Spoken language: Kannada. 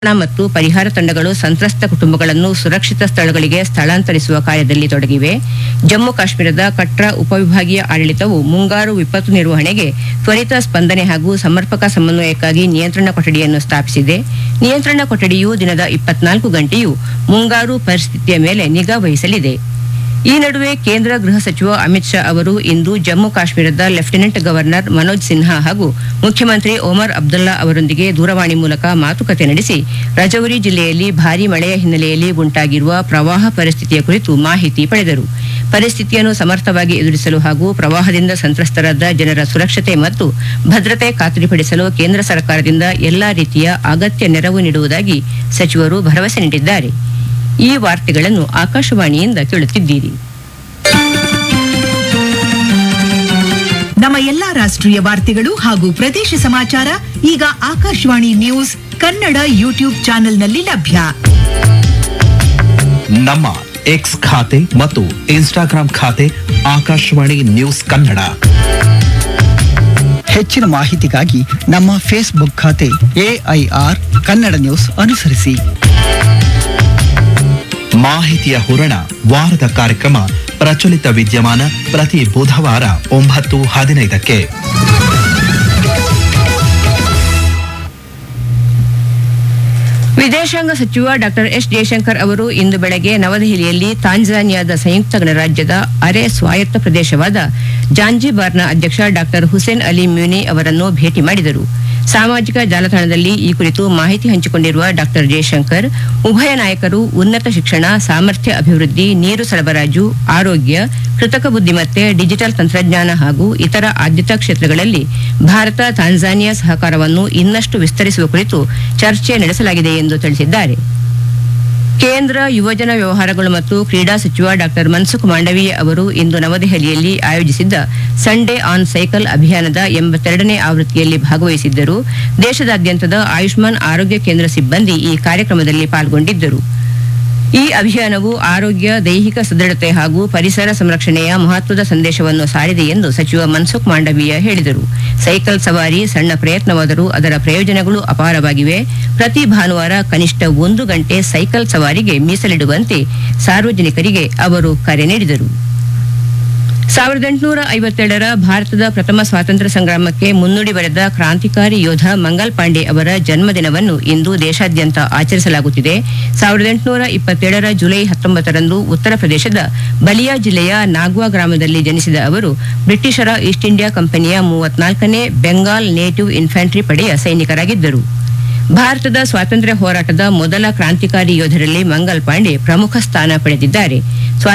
ರಕ್ಷಣಾ ಮತ್ತು ಪರಿಹಾರ ತಂಡಗಳು ಸಂತ್ರಸ್ತ ಕುಟುಂಬಗಳನ್ನು ಸುರಕ್ಷಿತ ಸ್ಥಳಗಳಿಗೆ ಸ್ಥಳಾಂತರಿಸುವ ಕಾರ್ಯದಲ್ಲಿ ತೊಡಗಿವೆ ಜಮ್ಮು ಕಾಶ್ಮೀರದ ಕಟ್ರಾ ಉಪವಿಭಾಗೀಯ ಆಡಳಿತವು ಮುಂಗಾರು ವಿಪತ್ತು ನಿರ್ವಹಣೆಗೆ ತ್ವರಿತ ಸ್ಪಂದನೆ ಹಾಗೂ ಸಮರ್ಪಕ ಸಮನ್ವಯಕ್ಕಾಗಿ ನಿಯಂತ್ರಣ ಕೊಠಡಿಯನ್ನು ಸ್ಥಾಪಿಸಿದೆ ನಿಯಂತ್ರಣ ಕೊಠಡಿಯು ದಿನದ ಇಪ್ಪತ್ನಾಲ್ಕು ಗಂಟೆಯೂ ಮುಂಗಾರು ಪರಿಸ್ಥಿತಿಯ ಮೇಲೆ ನಿಗಾ ವಹಿಸಲಿದೆ ಈ ನಡುವೆ ಕೇಂದ್ರ ಗೃಹ ಸಚಿವ ಅಮಿತ್ ಶಾ ಅವರು ಇಂದು ಜಮ್ಮು ಕಾಶ್ಮೀರದ ಲೆಫ್ಟಿನೆಂಟ್ ಗವರ್ನರ್ ಮನೋಜ್ ಸಿನ್ಹಾ ಹಾಗೂ ಮುಖ್ಯಮಂತ್ರಿ ಒಮರ್ ಅಬ್ದುಲ್ಲಾ ಅವರೊಂದಿಗೆ ದೂರವಾಣಿ ಮೂಲಕ ಮಾತುಕತೆ ನಡೆಸಿ ರಜೌರಿ ಜಿಲ್ಲೆಯಲ್ಲಿ ಭಾರೀ ಮಳೆಯ ಹಿನ್ನೆಲೆಯಲ್ಲಿ ಉಂಟಾಗಿರುವ ಪ್ರವಾಹ ಪರಿಸ್ಥಿತಿಯ ಕುರಿತು ಮಾಹಿತಿ ಪಡೆದರು ಪರಿಸ್ಥಿತಿಯನ್ನು ಸಮರ್ಥವಾಗಿ ಎದುರಿಸಲು ಹಾಗೂ ಪ್ರವಾಹದಿಂದ ಸಂತ್ರಸ್ತರಾದ ಜನರ ಸುರಕ್ಷತೆ ಮತ್ತು ಭದ್ರತೆ ಖಾತರಿಪಡಿಸಲು ಕೇಂದ್ರ ಸರ್ಕಾರದಿಂದ ಎಲ್ಲಾ ರೀತಿಯ ಅಗತ್ಯ ನೆರವು ನೀಡುವುದಾಗಿ ಸಚಿವರು ಭರವಸೆ ನೀಡಿದ್ದಾರೆ ಈ ವಾರ್ತೆಗಳನ್ನು ಆಕಾಶವಾಣಿಯಿಂದ ಕೇಳುತ್ತಿದ್ದೀರಿ ನಮ್ಮ ಎಲ್ಲಾ ರಾಷ್ಟ್ರೀಯ ವಾರ್ತೆಗಳು ಹಾಗೂ ಪ್ರದೇಶ ಸಮಾಚಾರ ಈಗ ಆಕಾಶವಾಣಿ ನ್ಯೂಸ್ ಕನ್ನಡ ಯೂಟ್ಯೂಬ್ ಚಾನೆಲ್ನಲ್ಲಿ ಲಭ್ಯ ನಮ್ಮ ಎಕ್ಸ್ ಖಾತೆ ಮತ್ತು ಇನ್ಸ್ಟಾಗ್ರಾಂ ಖಾತೆ ಆಕಾಶವಾಣಿ ನ್ಯೂಸ್ ಕನ್ನಡ ಹೆಚ್ಚಿನ ಮಾಹಿತಿಗಾಗಿ ನಮ್ಮ ಫೇಸ್ಬುಕ್ ಖಾತೆ ಎಐಆರ್ ಕನ್ನಡ ನ್ಯೂಸ್ ಅನುಸರಿಸಿ ಮಾಹಿತಿಯ ಹೂರಣ ವಾರದ ಕಾರ್ಯಕ್ರಮ ಪ್ರಚಲಿತ ವಿದ್ಯಮಾನ ಪ್ರತಿ ಬುಧವಾರ ಒಂಬತ್ತು ಹದಿನೈದಕ್ಕೆ ವಿದೇಶಾಂಗ ಸಚಿವ ಡಾಕ್ಟರ್ ಎಸ್ ಜಯಶಂಕರ್ ಅವರು ಇಂದು ಬೆಳಗ್ಗೆ ನವದೆಹಲಿಯಲ್ಲಿ ತಾಂಜಾನಿಯಾದ ಸಂಯುಕ್ತ ಗಣರಾಜ್ಯದ ಅರೆ ಸ್ವಾಯತ್ತ ಪ್ರದೇಶವಾದ ಜಾಂಜಿಬಾರ್ನ ಅಧ್ಯಕ್ಷ ಡಾಕ್ಟರ್ ಹುಸೇನ್ ಅಲಿ ಮ್ಯೂನಿ ಅವರನ್ನು ಭೇಟಿ ಮಾಡಿದರು ಸಾಮಾಜಿಕ ಜಾಲತಾಣದಲ್ಲಿ ಈ ಕುರಿತು ಮಾಹಿತಿ ಹಂಚಿಕೊಂಡಿರುವ ಡಾಕ್ಟರ್ ಜಯಶಂಕರ್ ಉಭಯ ನಾಯಕರು ಉನ್ನತ ಶಿಕ್ಷಣ ಸಾಮರ್ಥ್ಯ ಅಭಿವೃದ್ಧಿ ನೀರು ಸರಬರಾಜು ಆರೋಗ್ಯ ಕೃತಕ ಬುದ್ಧಿಮತ್ತೆ ಡಿಜಿಟಲ್ ತಂತ್ರಜ್ಞಾನ ಹಾಗೂ ಇತರ ಆದ್ಯತಾ ಕ್ಷೇತ್ರಗಳಲ್ಲಿ ಭಾರತ ತಾಂಜಾನಿಯಾ ಸಹಕಾರವನ್ನು ಇನ್ನಷ್ಟು ವಿಸ್ತರಿಸುವ ಕುರಿತು ಚರ್ಚೆ ನಡೆಸಲಾಗಿದೆ ಎಂದು ತಿಳಿಸಿದ್ದಾರೆ ಕೇಂದ್ರ ಯುವಜನ ವ್ಯವಹಾರಗಳು ಮತ್ತು ಕ್ರೀಡಾ ಸಚಿವ ಡಾಕ್ಟರ್ ಮನ್ಸುಖ್ ಮಾಂಡವೀಯ ಅವರು ಇಂದು ನವದೆಹಲಿಯಲ್ಲಿ ಆಯೋಜಿಸಿದ್ದ ಸಂಡೇ ಆನ್ ಸೈಕಲ್ ಅಭಿಯಾನದ ಎಂಬತ್ತೆರಡನೇ ಆವೃತ್ತಿಯಲ್ಲಿ ಭಾಗವಹಿಸಿದ್ದರು ದೇಶದಾದ್ಯಂತದ ಆಯುಷ್ಮಾನ್ ಆರೋಗ್ಯ ಕೇಂದ್ರ ಸಿಬ್ಬಂದಿ ಈ ಕಾರ್ಯಕ್ರಮದಲ್ಲಿ ಪಾಲ್ಗೊಂಡಿದ್ದರು ಈ ಅಭಿಯಾನವು ಆರೋಗ್ಯ ದೈಹಿಕ ಸದೃಢತೆ ಹಾಗೂ ಪರಿಸರ ಸಂರಕ್ಷಣೆಯ ಮಹತ್ವದ ಸಂದೇಶವನ್ನು ಸಾರಿದೆ ಎಂದು ಸಚಿವ ಮನ್ಸುಖ್ ಮಾಂಡವೀಯ ಹೇಳಿದರು ಸೈಕಲ್ ಸವಾರಿ ಸಣ್ಣ ಪ್ರಯತ್ನವಾದರೂ ಅದರ ಪ್ರಯೋಜನಗಳು ಅಪಾರವಾಗಿವೆ ಪ್ರತಿ ಭಾನುವಾರ ಕನಿಷ್ಠ ಒಂದು ಗಂಟೆ ಸೈಕಲ್ ಸವಾರಿಗೆ ಮೀಸಲಿಡುವಂತೆ ಸಾರ್ವಜನಿಕರಿಗೆ ಅವರು ಕರೆ ನೀಡಿದರು ಸಾವಿರದ ಎಂಟುನೂರ ಐವತ್ತೇಳರ ಭಾರತದ ಪ್ರಥಮ ಸ್ವಾತಂತ್ರ್ಯ ಸಂಗ್ರಾಮಕ್ಕೆ ಮುನ್ನುಡಿ ಬರೆದ ಕ್ರಾಂತಿಕಾರಿ ಯೋಧ ಮಂಗಲ್ ಪಾಂಡೆ ಅವರ ಜನ್ಮದಿನವನ್ನು ಇಂದು ದೇಶಾದ್ಯಂತ ಆಚರಿಸಲಾಗುತ್ತಿದೆ ಸಾವಿರದ ಎಂಟುನೂರ ಇಪ್ಪತ್ತೇಳರ ಜುಲೈ ಹತ್ತೊಂಬತ್ತರಂದು ಉತ್ತರ ಪ್ರದೇಶದ ಬಲಿಯಾ ಜಿಲ್ಲೆಯ ನಾಗ್ವಾ ಗ್ರಾಮದಲ್ಲಿ ಜನಿಸಿದ ಅವರು ಬ್ರಿಟಿಷರ ಈಸ್ಟ್ ಇಂಡಿಯಾ ಕಂಪನಿಯ ಮೂವತ್ನಾಲ್ಕನೇ ಬೆಂಗಾಲ್ ನೇಟಿವ್ ಇನ್ಫ್ಯಾಂಟ್ರಿ ಪಡೆಯ ಸೈನಿಕರಾಗಿದ್ದರು ಭಾರತದ ಸ್ವಾತಂತ್ರ್ಯ ಹೋರಾಟದ ಮೊದಲ ಕ್ರಾಂತಿಕಾರಿ ಯೋಧರಲ್ಲಿ ಮಂಗಲ್ ಪಾಂಡೆ ಪ್ರಮುಖ ಸ್ಥಾನ ಪಡೆದಿದ್ದಾರೆ